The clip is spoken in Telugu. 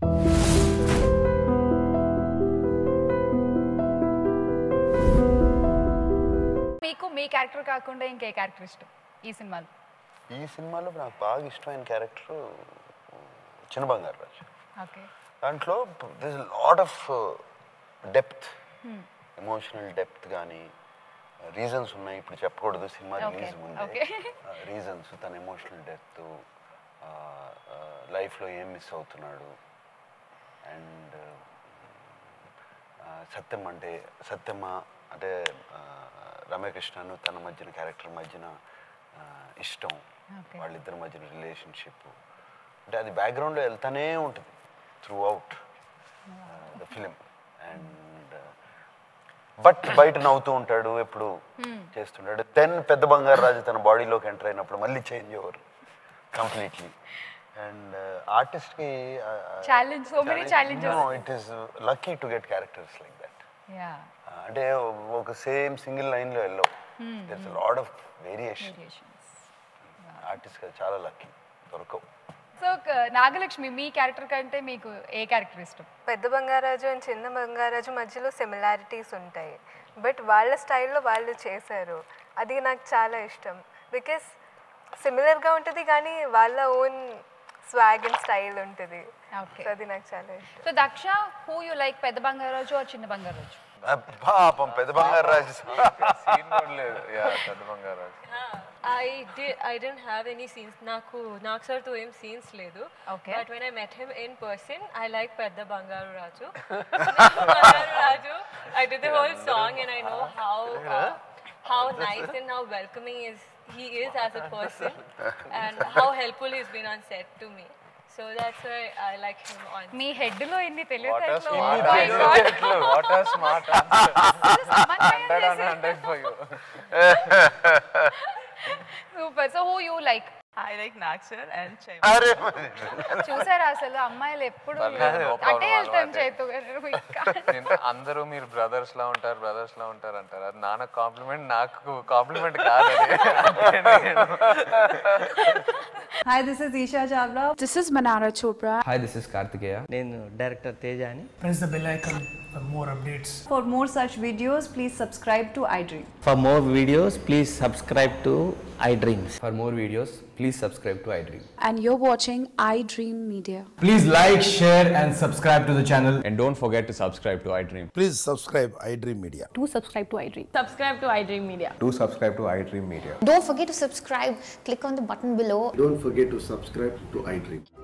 మీకు మీ క్యారెక్టర్ కాకుండా ఇంకే క్యారెక్టర్ ఇష్టం ఈ సినిమాలో ఈ సినిమాలో నాకు బాగా ఇష్టమైన క్యారెక్టర్ చిన్న బంగారు రాజు ఓకే దాంట్లో this lot of depth emotional depth కానీ రీజన్స్ ఉన్నాయి ఇప్పుడు చెప్పకూడదు సినిమా Okay, రిలీజ్ ముందే okay. రీజన్స్ తన ఎమోషనల్ డెప్త్ లైఫ్లో ఏం మిస్ అవుతున్నాడు అండ్ సత్యం అంటే సత్యమ్మ అంటే ఆ, రమ్యకృష్ణను తన మధ్యన క్యారెక్టర్ మధ్యన ఆ, ఇష్టం Okay. వాళ్ళిద్దరి మధ్యన రిలేషన్షిప్ అంటే అది బ్యాక్గ్రౌండ్లో వెళ్తానే ఉంటుంది throughout the film and but బయట నవ్వుతూ ఉంటాడు ఎప్పుడు చేస్తుంటాడు దెన్ పెద్ద బంగారు రాజు తన బాడీలోకి ఎంటర్ అయినప్పుడు మళ్ళీ చేంజ్ ఓవర్ కంప్లీట్లీ అండ్ ఆర్టిస్ట్కి Challenge, so many challenges. It is lucky to get characters like that yeah అంటే ఒక సేమ్ సింగిల్ లైన్లో వెళ్ళవు there's lot of variation artist చాలా లక్కీ దొరకవు సో నాగలక్ష్మి మీ క్యారెక్టర్ కంటే మీకు ఏ క్యారెక్టర్ ఇష్టం పెద్ద బంగారాజు అండ్ చిన్న బంగారాజు మధ్యలో సిమిలారిటీస్ ఉంటాయి బట్ వాళ్ళ స్టైల్లో వాళ్ళు చేశారు అది నాకు చాలా ఇష్టం బికాస్ సిమిలర్గా ఉంటుంది కానీ వాళ్ళ ఓన్ స్వాగ్ అండ్ స్టైల్ ఉంటుంది ఓకే So అది నాకు చాలా ఇష్టం so Daksha who you like Pedda Bangarraju are చిన్న బంగారాజు పాపం పెద్ద బంగారు రాజు సీన్ కూడా లేదు యా పెద్ద బంగారు I did. I didn't have any scenes. నాకు నాకు సార్ తో ఏం సీన్స్ లేదు Okay. But when I met him in person I like Pedda Bangaru Raju Bangaru Raju I did the whole song and I know how how nice and how welcoming is he is as a person and how helpful he's been on set to me so that's why I like him on మీ హెడ్ లో ఇన్ని వాట్ ఆర్ తెలియదు smart what are smart hundred on hundred for you super so who you like I like Naksar and Chai. అరే చూసారా అసలు అమ్మాయిలు ఎప్పుడు పర్లేదు, no problem, అటే వెళ్తాం అలవాటే. చేతు గారు ఇంకా. నేను అందరూ మీరు బ్రదర్స్ లా ఉంటారు బ్రదర్స్ లా ఉంటారు అంటారు అది నాన్న కాంప్లిమెంట్ నాకు కాంప్లిమెంట్ కాదు అది Hi, this is Isha Chavla. This is Manara Chopra. Hi this is Karthikeya నేను డైరెక్టర్ తేజ అని press the bell icon for more updates. For more such videos, please subscribe to iDream. For more videos please subscribe to iDreams for more videos please subscribe to iDream And you're watching iDream Media. Please like, share, and subscribe to the channel. And don't forget to subscribe to iDream Please subscribe iDream Media. Do subscribe to iDream. subscribe to iDream Media to subscribe to iDream Media Don't forget to subscribe. Click on the button below Don't forget to subscribe to iDream.